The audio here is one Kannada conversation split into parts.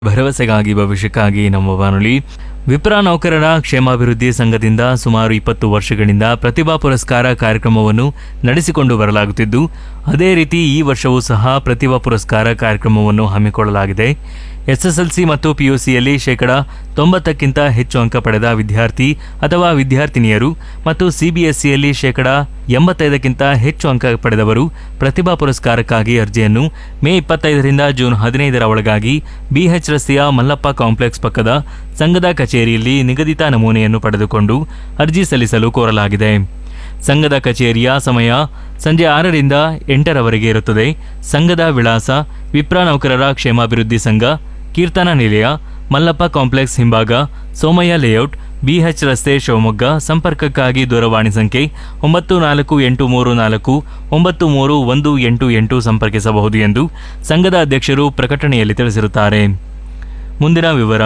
ಭರವಸೆಗಾಗಿ ಭವಿಷ್ಯಕ್ಕಾಗಿ ನಮ್ಮ ಬಾನುಲಿ ವಿಪ್ರ ನೌಕರರ ಕ್ಷೇಮಾಭಿವೃದ್ಧಿ ಸಂಘದಿಂದ ಸುಮಾರು ಇಪ್ಪತ್ತು ವರ್ಷಗಳಿಂದ ಪ್ರತಿಭಾ ಪುರಸ್ಕಾರ ಕಾರ್ಯಕ್ರಮವನ್ನು ನಡೆಸಿಕೊಂಡು ಬರಲಾಗುತ್ತಿದ್ದು ಅದೇ ರೀತಿ ಈ ವರ್ಷವೂ ಸಹ ಪ್ರತಿಭಾ ಪುರಸ್ಕಾರ ಕಾರ್ಯಕ್ರಮವನ್ನು ಹಮ್ಮಿಕೊಳ್ಳಲಾಗಿದೆ ಎಸ್ಎಸ್ಎಲ್ಸಿ ಮತ್ತು ಪಿಯುಸಿಯಲ್ಲಿ ಶೇಕಡ ತೊಂಬತ್ತಕ್ಕಿಂತ ಹೆಚ್ಚು ಅಂಕ ಪಡೆದ ವಿದ್ಯಾರ್ಥಿ ಅಥವಾ ವಿದ್ಯಾರ್ಥಿನಿಯರು ಮತ್ತು ಸಿಬಿಎಸ್ಇಯಲ್ಲಿ ಶೇಕಡ ಎಂಬತ್ತೈದಕ್ಕಿಂತ ಹೆಚ್ಚು ಅಂಕ ಪಡೆದವರು ಪ್ರತಿಭಾ ಪುರಸ್ಕಾರಕ್ಕಾಗಿ ಅರ್ಜಿಯನ್ನು ಮೇ ಇಪ್ಪತ್ತೈದರಿಂದ ಜೂನ್ ಹದಿನೈದರ ಒಳಗಾಗಿ ಬಿಎಚ್ ರಸ್ತೆಯ ಮಲ್ಲಪ್ಪ ಕಾಂಪ್ಲೆಕ್ಸ್ ಪಕ್ಕದ ಸಂಘದ ಕಚೇರಿಯಲ್ಲಿ ನಿಗದಿತ ನಮೂನೆಯನ್ನು ಪಡೆದುಕೊಂಡು ಅರ್ಜಿ ಸಲ್ಲಿಸಲು ಕೋರಲಾಗಿದೆ ಸಂಘದ ಕಚೇರಿಯ ಸಮಯ ಸಂಜೆ ಆರರಿಂದ ಎಂಟರವರೆಗೆ ಇರುತ್ತದೆ ಸಂಘದ ವಿಳಾಸ ವಿಪ್ರ ನೌಕರರ ಕ್ಷೇಮಾಭಿವೃದ್ಧಿ ಸಂಘ ಕೀರ್ತನ ನಿಲಯ ಮಲ್ಲಪ್ಪ ಕಾಂಪ್ಲೆಕ್ಸ್ ಹಿಂಭಾಗ ಸೋಮಯ್ಯ ಲೇಔಟ್ ಬಿಎಚ್ ರಸ್ತೆ ಶಿವಮೊಗ್ಗ ಸಂಪರ್ಕಕ್ಕಾಗಿ ದೂರವಾಣಿ ಸಂಖ್ಯೆ ಒಂಬತ್ತು ನಾಲ್ಕು ಎಂಟು ಮೂರು ನಾಲ್ಕು ಒಂಬತ್ತು ಮೂರು ಒಂದು ಎಂಟು ಎಂಟು ಸಂಪರ್ಕಿಸಬಹುದು ಎಂದು ಸಂಘದ ಅಧ್ಯಕ್ಷರು ಪ್ರಕಟಣೆಯಲ್ಲಿ ತಿಳಿಸಿರುತ್ತಾರೆ ಮುಂದಿನ ವಿವರ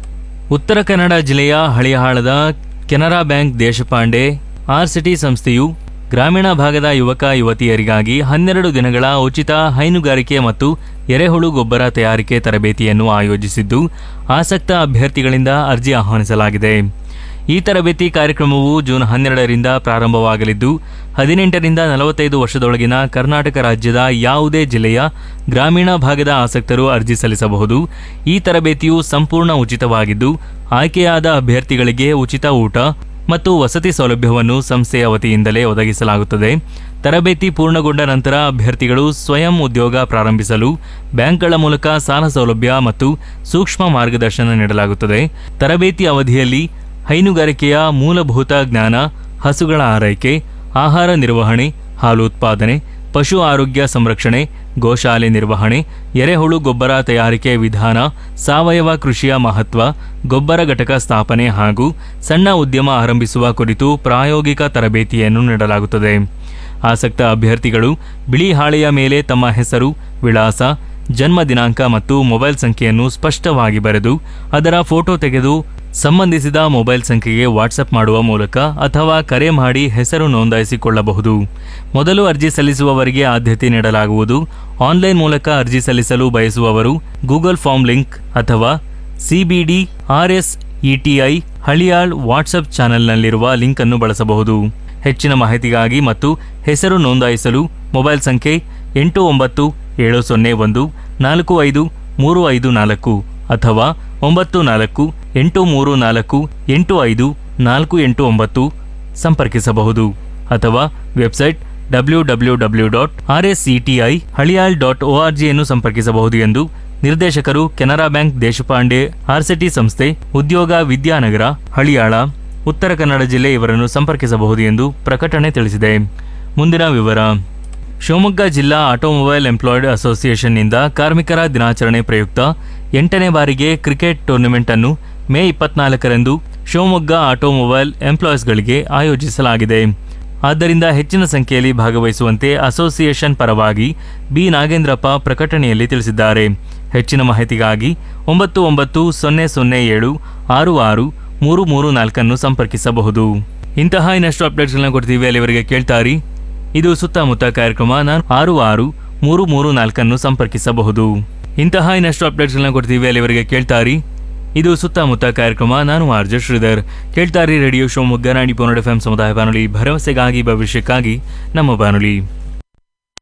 ಉತ್ತರ ಕನ್ನಡ ಜಿಲ್ಲೆಯ ಹಳಿಯಾಳದ Canara bank Deshpande R city ಸಂಸ್ಥೆಯು ಗ್ರಾಮೀಣ ಭಾಗದ ಯುವಕ ಯುವತಿಯರಿಗಾಗಿ ಹನ್ನೆರಡು ದಿನಗಳ ಉಚಿತ ಹೈನುಗಾರಿಕೆ ಮತ್ತು ಎರೆಹುಳು ಗೊಬ್ಬರ ತಯಾರಿಕೆ ತರಬೇತಿಯನ್ನು ಆಯೋಜಿಸಿದ್ದು ಆಸಕ್ತ ಅಭ್ಯರ್ಥಿಗಳಿಂದ ಅರ್ಜಿ ಆಹ್ವಾನಿಸಲಾಗಿದೆ ಈ ತರಬೇತಿ ಕಾರ್ಯಕ್ರಮವು ಜೂನ್ ಹನ್ನೆರಡರಿಂದ ಪ್ರಾರಂಭವಾಗಲಿದ್ದು ಹದಿನೆಂಟರಿಂದ ನಲವತ್ತೈದು ವರ್ಷದೊಳಗಿನ ಕರ್ನಾಟಕ ರಾಜ್ಯದ ಯಾವುದೇ ಜಿಲ್ಲೆಯ ಗ್ರಾಮೀಣ ಭಾಗದ ಆಸಕ್ತರು ಅರ್ಜಿ ಸಲ್ಲಿಸಬಹುದು ಈ ತರಬೇತಿಯು ಸಂಪೂರ್ಣ ಉಚಿತವಾಗಿದ್ದು ಆಯ್ಕೆಯಾದ ಅಭ್ಯರ್ಥಿಗಳಿಗೆ ಉಚಿತ ಊಟ ಮತ್ತು ವಸತಿ ಸೌಲಭ್ಯವನ್ನು ಸಂಸ್ಥೆಯ ವತಿಯಿಂದಲೇ ಒದಗಿಸಲಾಗುತ್ತದೆ ತರಬೇತಿ ಪೂರ್ಣಗೊಂಡ ನಂತರ ಅಭ್ಯರ್ಥಿಗಳು ಸ್ವಯಂ ಉದ್ಯೋಗ ಪ್ರಾರಂಭಿಸಲು ಬ್ಯಾಂಕ್ಗಳ ಮೂಲಕ ಸಾಲ ಸೌಲಭ್ಯ ಮತ್ತು ಸೂಕ್ಷ್ಮ ಮಾರ್ಗದರ್ಶನ ನೀಡಲಾಗುತ್ತದೆ ತರಬೇತಿ ಅವಧಿಯಲ್ಲಿ ಹೈನುಗಾರಿಕೆಯ ಮೂಲಭೂತ ಜ್ಞಾನ ಹಸುಗಳ ಆರೈಕೆ ಆಹಾರ ನಿರ್ವಹಣೆ ಹಾಲು ಉತ್ಪಾದನೆ ಪಶು ಆರೋಗ್ಯ ಸಂರಕ್ಷಣೆ ಗೋಶಾಲೆ ನಿರ್ವಹಣೆ ಎರೆಹುಳು ಗೊಬ್ಬರ ತಯಾರಿಕೆ ವಿಧಾನ ಸಾವಯವ ಕೃಷಿಯ ಮಹತ್ವ ಗೊಬ್ಬರ ಘಟಕ ಸ್ಥಾಪನೆ ಹಾಗೂ ಸಣ್ಣ ಉದ್ಯಮ ಆರಂಭಿಸುವ ಕುರಿತು ಪ್ರಾಯೋಗಿಕ ತರಬೇತಿಯನ್ನು ನೀಡಲಾಗುತ್ತದೆ ಆಸಕ್ತ ಅಭ್ಯರ್ಥಿಗಳು ಬಿಳಿ ಹಾಳೆಯ ಮೇಲೆ ತಮ್ಮ ಹೆಸರು ವಿಳಾಸ ಜನ್ಮ ದಿನಾಂಕ ಮತ್ತು ಮೊಬೈಲ್ ಸಂಖ್ಯೆಯನ್ನು ಸ್ಪಷ್ಟವಾಗಿ ಬರೆದು ಅದರ ಫೋಟೋ ತೆಗೆದು ಸಂಬಂಧಿಸಿದ ಮೊಬೈಲ್ ಸಂಖ್ಯೆಗೆ ವಾಟ್ಸಪ್ ಮಾಡುವ ಮೂಲಕ ಅಥವಾ ಕರೆ ಮಾಡಿ ಹೆಸರು ನೋಂದಾಯಿಸಿಕೊಳ್ಳಬಹುದು ಮೊದಲು ಅರ್ಜಿ ಸಲ್ಲಿಸುವವರಿಗೆ ಆದ್ಯತೆ ನೀಡಲಾಗುವುದು ಆನ್ಲೈನ್ ಮೂಲಕ ಅರ್ಜಿ ಸಲ್ಲಿಸಲು ಬಯಸುವವರು ಗೂಗಲ್ ಫಾರ್ಮ್ ಲಿಂಕ್ ಅಥವಾ CBD RS ETI Haliyal WhatsApp ಚಾನೆಲ್ನಲ್ಲಿರುವ ಲಿಂಕ್ ಅನ್ನು ಬಳಸಬಹುದು ಹೆಚ್ಚಿನ ಮಾಹಿತಿಗಾಗಿ ಮತ್ತು ಹೆಸರು ನೋಂದಾಯಿಸಲು ಮೊಬೈಲ್ ಸಂಖ್ಯೆ ಎಂಟು ಒಂಬತ್ತು ಏಳು ಸೊನ್ನೆ ಒಂದು ನಾಲ್ಕು ಐದು ಮೂರು ಐದು ನಾಲ್ಕು ಅಥವಾ ಒಂಬತ್ತು ನಾಲ್ಕು ಎಂಟು ಮೂರು ನಾಲ್ಕು ಎಂಟು ಐದು ನಾಲ್ಕು ಎಂಟು ಒಂಬತ್ತು ಸಂಪರ್ಕಿಸಬಹುದು ಅಥವಾ website W W W dot R S C T I Haliyal dot O R ಜಿಯನ್ನು ಸಂಪರ್ಕಿಸಬಹುದು ಎಂದು ನಿರ್ದೇಶಕರು ಕೆನರಾ ಬ್ಯಾಂಕ್ ದೇಶಪಾಂಡೆ ಆರ್ಸಿಟಿ ಸಂಸ್ಥೆ ಉದ್ಯೋಗ ವಿದ್ಯಾನಗರ ಹಳಿಯಾಳ ಉತ್ತರ ಕನ್ನಡ ಜಿಲ್ಲೆ ಇವರನ್ನು ಸಂಪರ್ಕಿಸಬಹುದು ಎಂದು ಪ್ರಕಟಣೆ ತಿಳಿಸಿದೆ ಮುಂದಿನ ವಿವರ ಶಿವಮೊಗ್ಗ ಜಿಲ್ಲಾ ಆಟೋಮೊಬೈಲ್ ಎಂಪ್ಲಾಯ್ಡ್ ಅಸೋಸಿಯೇಷನ್ನಿಂದ ಕಾರ್ಮಿಕರ ದಿನಾಚರಣೆ ಪ್ರಯುಕ್ತ ಎಂಟನೇ ಬಾರಿಗೆ ಕ್ರಿಕೆಟ್ ಟೂರ್ನಿಮೆಂಟ್ ಅನ್ನು ಮೇ ಇಪ್ಪತ್ನಾಲ್ಕರಂದು ಶಿವಮೊಗ್ಗ ಆಟೋಮೊಬೈಲ್ ಎಂಪ್ಲಾಯೀಸ್ಗಳಿಗೆ ಆಯೋಜಿಸಲಾಗಿದೆ ಆದ್ದರಿಂದ ಹೆಚ್ಚಿನ ಸಂಖ್ಯೆಯಲ್ಲಿ ಭಾಗವಹಿಸುವಂತೆ ಅಸೋಸಿಯೇಷನ್ ಪರವಾಗಿ ಬಿ ನಾಗೇಂದ್ರಪ್ಪ ಪ್ರಕಟಣೆಯಲ್ಲಿ ತಿಳಿಸಿದ್ದಾರೆ ಹೆಚ್ಚಿನ ಮಾಹಿತಿಗಾಗಿ ಒಂಬತ್ತು ಒಂಬತ್ತು ಸೊನ್ನೆ ಸೊನ್ನೆ ಏಳು ಆರು ಆರು ಮೂರು ಮೂರು ನಾಲ್ಕನ್ನು ಸಂಪರ್ಕಿಸಬಹುದು ಇಂತಹ ಇನ್ನಷ್ಟು ಅಪ್ಡೇಟ್ಸ್ಗಳನ್ನ ಕೊಡ್ತೀವಿ ಅಲ್ಲಿವರೆಗೆ ಕೇಳ್ತಾರಿ ಇದು ಸುತ್ತಮುತ್ತ ಕಾರ್ಯಕ್ರಮ ನಾನು ಆರು ಆರು ಮೂರು ಮೂರು ನಾಲ್ಕನ್ನು ಸಂಪರ್ಕಿಸಬಹುದು ಇಂತಹ ಇನ್ನಷ್ಟು ಅಪ್ಡೇಟ್ಸ್ಗಳನ್ನ ಕೊಡ್ತೀವಿ ಅಲ್ಲಿವರೆಗೆ ಕೇಳ್ತಾರಿ ಇದು ಸುತ್ತಮುತ್ತ ಕಾರ್ಯಕ್ರಮ ನಾನು ಆರ್ಜ ಶ್ರೀಧರ್ ಕೇಳ್ತಾರಿ ರೇಡಿಯೋ ಶಿವಮೊಗ್ಗ ನಾಡಿ ಪೋನಡ್ ಎಫ್ ಎಂ ಸಮುದಾಯ ಬಾನುಲಿ ಭರವಸೆಗಾಗಿ ಭವಿಷ್ಯಕ್ಕಾಗಿ ನಮ್ಮ ಬಾನುಲಿ